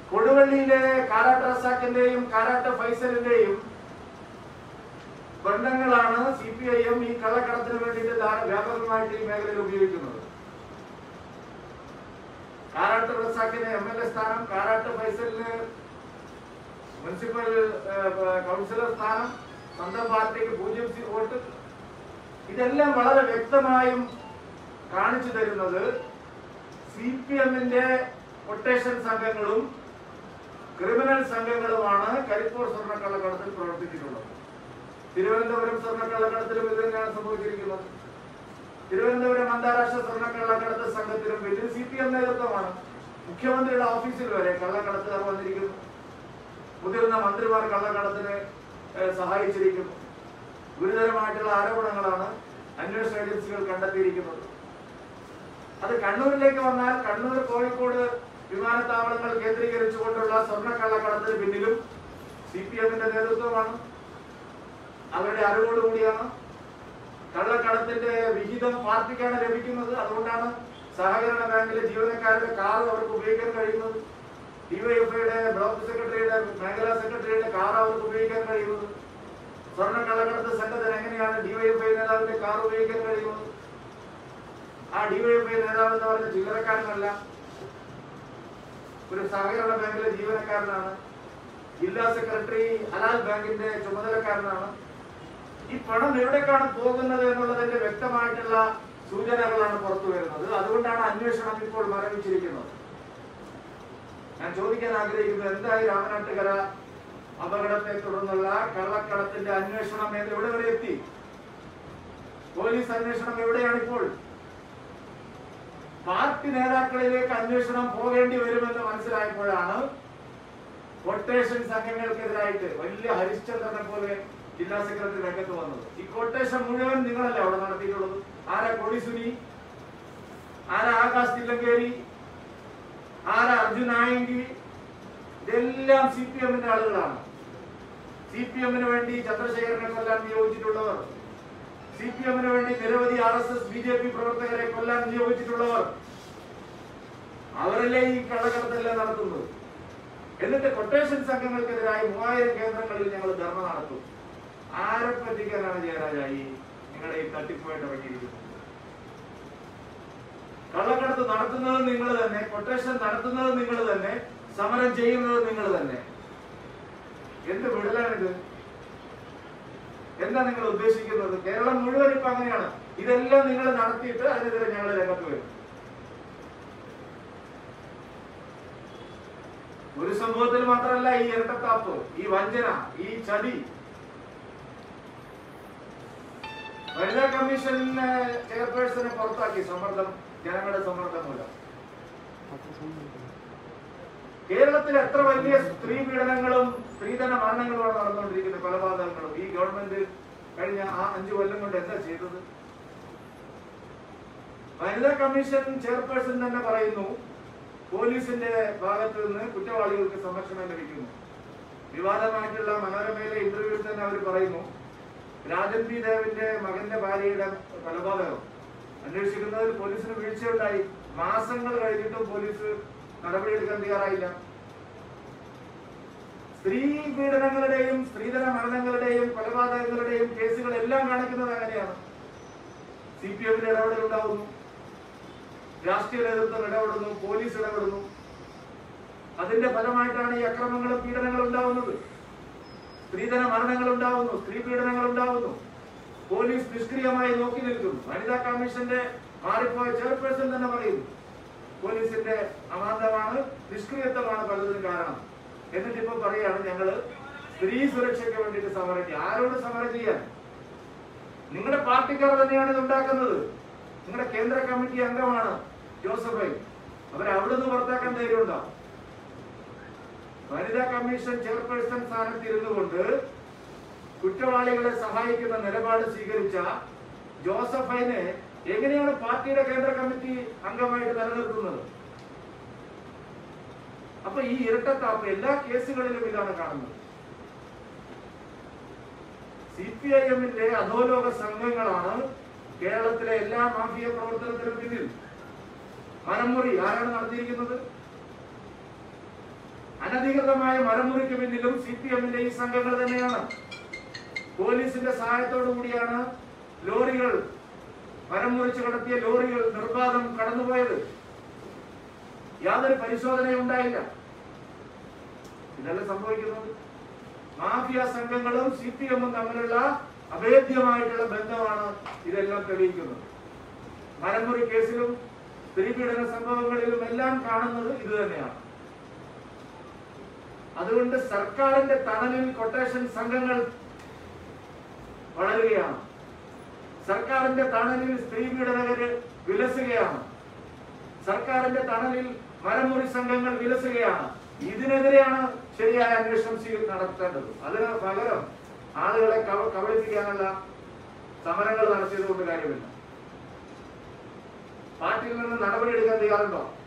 കൊടുവള്ളിയിലെ കാരാട്ട് റസാക്കിന്റെയും കാരാട്ട് ഫൈസലിന്റെയും ബന്ധങ്ങളാണ് സി പി ഐ എം ഈ കള്ളക്കടത്തിന് വേണ്ടിയിട്ട് ധാര- വ്യാപകമായിട്ട് ഈ മേഖലയിൽ ഉപയോഗിക്കുന്നത് കാരാട്ട് റസാക്കിന് എം എൽ എ സ്ഥാനം കാരാട്ട് ഫൈസലിന് മുനിസിപ്പൽ ഏഹ്, കൗൺസിലർ സ്ഥാനം സ്വന്തം പാർട്ടിക്ക് പൂജ്യം സീ വോട്ട് ഇതെല്ലാം വളരെ വ്യക്തമായും കാണിച്ചു തരുന്നത് സി പി എമ്മിന്റെ കൊട്ടേഷൻ സംഘങ്ങളും ക്രിമിനൽ സംഘങ്ങളുമാണ് കരിപ്പൂർ സ്വർണ്ണക്കള്ളക്കടത്തിൽ പ്രവർത്തിച്ചിട്ടുള്ളത് തിരുവനന്തപുരം സ്വർണ്ണക്കള്ളക്കടത്തിലും ഇത് തന്നെയാണ് സംഭവിച്ചിരിക്കുന്നത് തിരുവനന്തപുരം അന്താരാഷ്ട്ര സ്വർണ്ണക്കള്ളക്കടത്ത് സംഘത്തിലും വലിയ സി പി എം നേതൃത്വമാണ് മുഖ്യമന്ത്രിയുടെ ഓഫീസിൽ വരെ കള്ളക്കടത്തുകാർ വന്നിരിക്കുന്നു മുതിർന്ന മന്ത്രിമാർ കള്ളക്കടത്തിന് ഏഹ്, സഹായിച്ചിരിക്കുന്നു ഗുരുതരമായിട്ടുള്ള ആരോപണങ്ങളാണ് അന്വേഷണ ഏജൻസികൾ കണ്ടെത്തിയിരിക്കുന്നത് അത് കണ്ണൂരിലേക്ക് വന്നാൽ കണ്ണൂർ കോഴിക്കോട് വിമാനത്താവളങ്ങൾ കേന്ദ്രീകരിച്ചുകൊണ്ടുള്ള സ്വർണ്ണ കള്ളക്കടത്തിന് പിന്നിലും സി പി എമ്മിന്റെ നേതൃത്വമാണ് അവരുടെ അറിവോടുകൂടിയാണ് കള്ളക്കടത്തിന്റെ വിഹിതം പാർട്ടിക്കാണ് ലഭിക്കുന്നത് അതുകൊണ്ടാണ് സഹകരണ ബാങ്കിലെ ജീവനക്കാരുടെ കാർ അവർക്ക് ഉപയോഗിക്കാൻ കഴിയുന്നത് ഡിവൈഎഫ്ഐയുടെ ബ്ലോക്ക് സെക്രട്ടറിയുടെ മേഖലാ സെക്രട്ടറിയുടെ കാർ അവർക്ക് ഉപയോഗിക്കാൻ കഴിയുന്നത് സ്വർണ്ണ കള്ളക്കടത്ത് സംഘത്തിന് എങ്ങനെയാണ് ഡിവൈഎഫ്ഐ നേതാവിന്റെ കാർ ഉപയോഗിക്കാൻ കഴിയുന്നത് ആ ഡിവൈഎഫ്ഐ നേതാവ് എന്ന് പറഞ്ഞ ചില്ലറക്കാരനല്ല ഒരു സഹകരണ ബാങ്കിലെ ജീവനക്കാരനാണ് ജില്ലാ സെക്രട്ടറി ഹലാൽ ബാങ്കിന്റെ ചുമതലക്കാരനാണ് ഈ പണം എവിടേക്കാണ് പോകുന്നത് എന്നുള്ളതിന്റെ വ്യക്തമായിട്ടുള്ള സൂചനകളാണ് പുറത്തു വരുന്നത് അതുകൊണ്ടാണ് അന്വേഷണം ഇപ്പോൾ മരവിച്ചിരിക്കുന്നത് ഞാൻ ചോദിക്കാൻ ആഗ്രഹിക്കുന്നത് എന്തായി രാമനാട്ടുകര അപകടത്തെ തുടർന്നുള്ള കള്ളക്കടത്തിന്റെ അന്വേഷണം ഏത് എവിടെ വരെ എത്തി പോലീസ് അന്വേഷണം എവിടെയാണ് ഇപ്പോൾ പാർട്ടി നേതാക്കളിലേക്ക് അന്വേഷണം പോകേണ്ടി വരുമെന്ന് മനസ്സിലായപ്പോഴാണ് കൊട്ടേഷൻ സംഘങ്ങൾക്കെതിരായിട്ട് വലിയ ഹരിശ്ചന്ദ്രനെ പോലെ ജില്ലാ സെക്രട്ടറി രംഗത്ത് വന്നത് ഈ കൊട്ടേഷൻ മുഴുവൻ നിങ്ങളല്ലേ അവിടെ നടത്തിയിട്ടുള്ളത് ആരാ കൊടിസുനി ആരാ ആകാശ് തില്ലങ്കേരി ആരാ അർജുൻ ആയെങ്കിൽ ഇതെല്ലാം സി പി എമ്മിന്റെ ആളുകളാണ് സി പി എമ്മിന് വേണ്ടി ചന്ദ്രശേഖരനെ കൊല്ലാൻ നിയോഗിച്ചിട്ടുള്ളവർ സി പി എമ്മിന് വേണ്ടി നിരവധി R S S B J P പ്രവർത്തകരെ കൊല്ലാൻ നിയോഗിച്ചിട്ടുള്ളവർ അവരല്ലേ ഈ കള്ളക്കടത്തെല്ലാം നടത്തുന്നത് എന്നിട്ട് കൊട്ടേഷൻ സംഘങ്ങൾക്കെതിരായി മൂവായിരം കേന്ദ്രങ്ങളിൽ ഞങ്ങൾ ധർണ നടത്തും ആരെ പറ്റിക്കാനാണ് ജയരാജായി നിങ്ങളുടെ ഈ തട്ടിപ്പുമായിട്ട് ഇറങ്ങിയിരിക്കുന്നത് കള്ളക്കടത്ത് നടത്തുന്നത് നിങ്ങൾ തന്നെ കൊട്ടേഷൻ നടത്തുന്നത് നിങ്ങൾ തന്നെ സമരം ചെയ്യുന്നത് നിങ്ങൾ തന്നെ എന്ത് വിടലാണിത് എന്താ നിങ്ങൾ ഉദ്ദേശിക്കുന്നത് കേരളം മുഴുവൻ ഇപ്പൊ അങ്ങനെയാണ് ഇതെല്ലാം നിങ്ങൾ നടത്തിയിട്ട് അതിനെതിരെ ഞങ്ങൾ രംഗത്ത് വരും ഒരു സംഭവത്തിൽ മാത്രമല്ല ഈ ഇരട്ടത്താപ്പ് ഈ വഞ്ചന ഈ ചതി വനിതാ കമ്മീഷൻ ചെയർപേഴ്സണെ പുറത്താക്കി സമ്മർദ്ദം ജനങ്ങളുടെ സമ്മർദ്ദം മൂലം കേരളത്തിൽ എത്ര വലിയ സ്ത്രീ പീഡനങ്ങളും സ്ത്രീധന മരണങ്ങളുമാണ് നടന്നുകൊണ്ടിരിക്കുന്നത് കൊലപാതകങ്ങളും ഈ ഗവൺമെന്റ് കഴിഞ്ഞ ആ അഞ്ചു കൊല്ലം കൊണ്ട് എന്താ ചെയ്തത് വനിതാ കമ്മീഷൻ ചെയർപേഴ്സൺ തന്നെ പറയുന്നു പോലീസിന്റെ ഭാഗത്ത് നിന്ന് കുറ്റവാളികൾക്ക് സംരക്ഷണം ലഭിക്കുന്നു വിവാദമായിട്ടുള്ള മനോരമയിലെ ഇന്റർവ്യൂവിൽ തന്നെ അവർ പറയുന്നു രാജൻ പി ദേവിന്റെ മകന്റെ ഭാര്യയുടെ കൊലപാതകം അന്വേഷിക്കുന്നതിൽ പോലീസിന് വീഴ്ചയുണ്ടായി മാസങ്ങൾ കഴിഞ്ഞിട്ടും പോലീസ് നടപടിയെടുക്കാൻ തയ്യാറായില്ല സ്ത്രീ പീഡനങ്ങളുടെയും സ്ത്രീധന മരണങ്ങളുടെയും കൊലപാതകങ്ങളുടെയും കേസുകൾ എല്ലാം കാണിക്കുന്നത് അങ്ങനെയാണ് സി പി എമ്മിന്റെ ഇടപെടൽ ഉണ്ടാവുന്നു രാഷ്ട്രീയ നേതൃത്വം ഇടപെടുന്നു പോലീസ് ഇടപെടുന്നു അതിന്റെ ഫലമായിട്ടാണ് ഈ അക്രമങ്ങളും പീഡനങ്ങളും ഉണ്ടാവുന്നത് സ്ത്രീധന മരണങ്ങൾ ഉണ്ടാവുന്നു സ്ത്രീ പീഡനങ്ങൾ ഉണ്ടാവുന്നു പോലീസ് നിഷ്ക്രിയമായി നോക്കി നിൽക്കുന്നു വനിതാ കമ്മീഷന്റെ മാറിപ്പോയ ചെയർപേഴ്സൺ തന്നെ പറയുന്നു പോലീസിന്റെ അമാന്തമാണ് നിഷ്ക്രിയത്വമാണ് പലതിനും കാരണം എന്നിട്ട് ഇപ്പൊ പറയാണ് ഞങ്ങള് സ്ത്രീ സുരക്ഷയ്ക്ക് വേണ്ടിയിട്ട് സമരം ചെയ്യും ആരോട് സമരം ചെയ്യാൻ നിങ്ങളുടെ പാർട്ടിക്കാർ തന്നെയാണ് ഇത് ഉണ്ടാക്കുന്നത് നിങ്ങളുടെ കേന്ദ്ര കമ്മിറ്റി അംഗമാണ് ജോസഫൈ അവരെ അവിടുന്ന് പുറത്താക്കാൻ ധൈര്യമുണ്ടോ വനിതാ കമ്മീഷൻ ചെയർപേഴ്സൺ സ്ഥാനത്ത് ഇരുന്നു കൊണ്ട് കുറ്റവാളികളെ സഹായിക്കുന്ന നിലപാട് സ്വീകരിച്ച ജോസഫൈനെ എങ്ങനെയാണ് പാർട്ടിയുടെ കേന്ദ്ര കമ്മിറ്റി അംഗമായിട്ട് നിലനിർത്തുന്നത് അപ്പൊ ഈ ഇരട്ടത്താപ്പ് എല്ലാ കേസുകളിലും ഇതാണ് കാണുന്നത് സി പി ഐ എമ്മിന്റെ അധോലോക സംഘങ്ങളാണ് കേരളത്തിലെ എല്ലാ മാഫിയ പ്രവർത്തനത്തിനും പിന്നിൽ മനമുറി ആരാണ് നടത്തിയിരിക്കുന്നത് അനധികൃതമായ മരമുറിക്ക് പിന്നിലും സി പി എമ്മിന്റെ ഈ സംഘങ്ങൾ തന്നെയാണ് പോലീസിന്റെ സഹായത്തോടു കൂടിയാണ് ലോറികൾ മരം മുറിച്ച് കടത്തിയ ലോറികൾ നിർബാധം കടന്നുപോയത് യാതൊരു പരിശോധനയും ഉണ്ടായില്ല ഇതല്ല സംഭവിക്കുന്നത് മാഫിയ സംഘങ്ങളും സി പി എമ്മും തമ്മിലുള്ള അഭേദ്യമായിട്ടുള്ള ബന്ധമാണ് ഇതെല്ലാം തെളിയിക്കുന്നത് മരമുറി കേസിലും സ്ത്രീപീഡന സംഭവങ്ങളിലും എല്ലാം കാണുന്നത് ഇത് തന്നെയാണ് അതുകൊണ്ട് സർക്കാരിന്റെ തണലിൽ കൊട്ടേഷൻ സംഘങ്ങൾ വളരുകയാണ് സർക്കാരിന്റെ തണലിൽ സ്ത്രീപീഡനകര് വിലസുകയാണ് സർക്കാരിന്റെ തണലിൽ മരമുറി സംഘങ്ങൾ വിലസുകയാണ് ഇതിനെതിരെയാണ് ശരിയായ അന്വേഷണം സ്വീ- നടത്തേണ്ടത് അതിന് പകരം ആളുകളെ കവ- കബളിപ്പിക്കാനുള്ള സമരങ്ങൾ നടത്തിയത് കൊണ്ട് കാര്യമില്ല പാർട്ടിയിൽ നിന്ന് നടപടി എടുക്കാൻ തയ്യാറുണ്ടോ